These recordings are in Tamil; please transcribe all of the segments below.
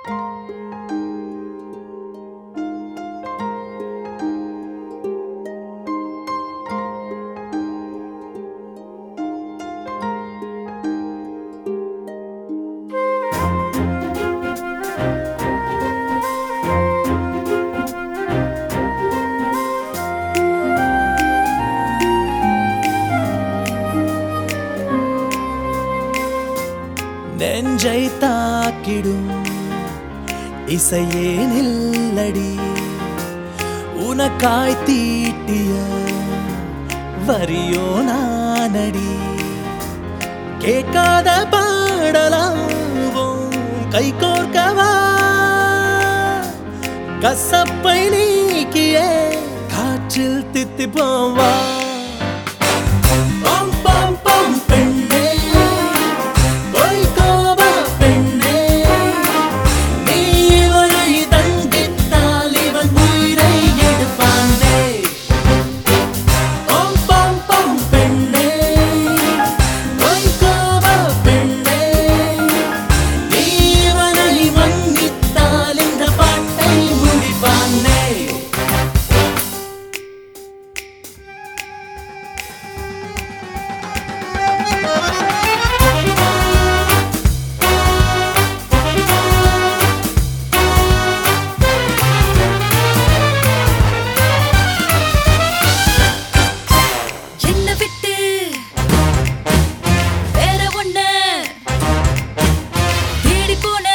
நெஞ்சை தாக்கிடும் இசையே நில்லடி உனக்காய் தீட்டிய வரியோ நானடி கேட்காத பாடலாவும் கை கோர்க்கவா கசப்பை நீக்கியே காற்றில் தித்தி போவா பம் பம் பம் பெண்ணே பொய்கோவா பெண்ணே நீ இவனை தண்டித்தால் இவன் உயிரை எடுப்பானே பம் பம் பம் பெண்ணே பொய்கோவா பெண்ணே நீ இவனை மன்னித்தால் இந்த பாட்டை முடிப்பானே என்ன விட்டு வேற ஒண்ண தேடி போன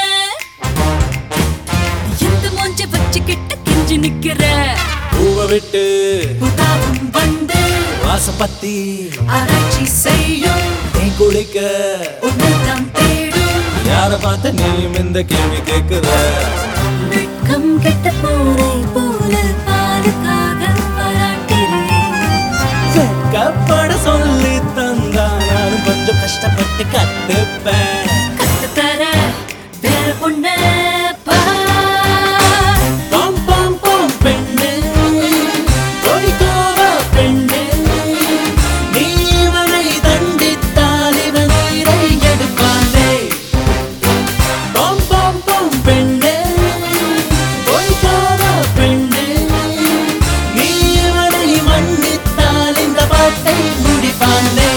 எந்த மூஞ்ச வச்சுக்கிட்டு கெஞ்சி நிக்கிற பூவை விட்டு புதாவும் வந்து வாசப்பத்தி ஆராய்ச்சி செய்யும் நீ குளிக்க உன்னைத்தான் தேடும் யார பார்த்த நீயும் இந்த கேள்வி கேட்குற வெட்கம் கெட்ட பூனை போல பாலுக்காக பாராட்டுறேன் வெட்கப்பட சொல்லி தந்தா நானும் கொஞ்சம் கஷ்டப்பட்டு கத்துப்பேன் கத்துத்தர வேற பொண்ண பாம் பாம் பாம் பெண்ணே பொய்கோவா பெண்ணே நீ இவனை தண்டித்தால் இவன் உயிரை எடுப்பானே பாம் பாம் பாம் பெண்ணே பொய்கோவா பெண்ணே நீ இவனை மன்னித்தால் இந்த பாட்டை முடிப்பானே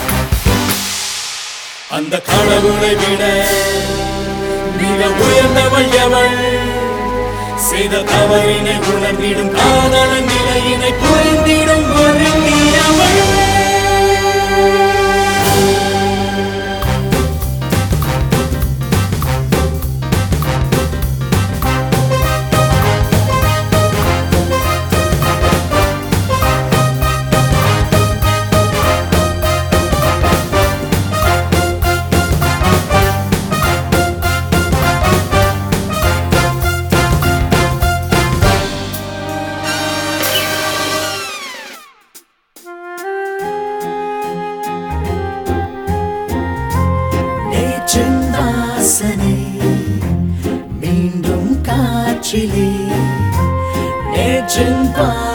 அந்த கடவுளை விட மிக உயர்ந்தவள் எவள் செய்த தவறினை உணர்ந்திடும் காதலன் நிலையினை புரிந்திடும் ஒரு நீயவள் நேற்றின் வாசனை மீண்டும் காற்றிலே நேற்றின் பா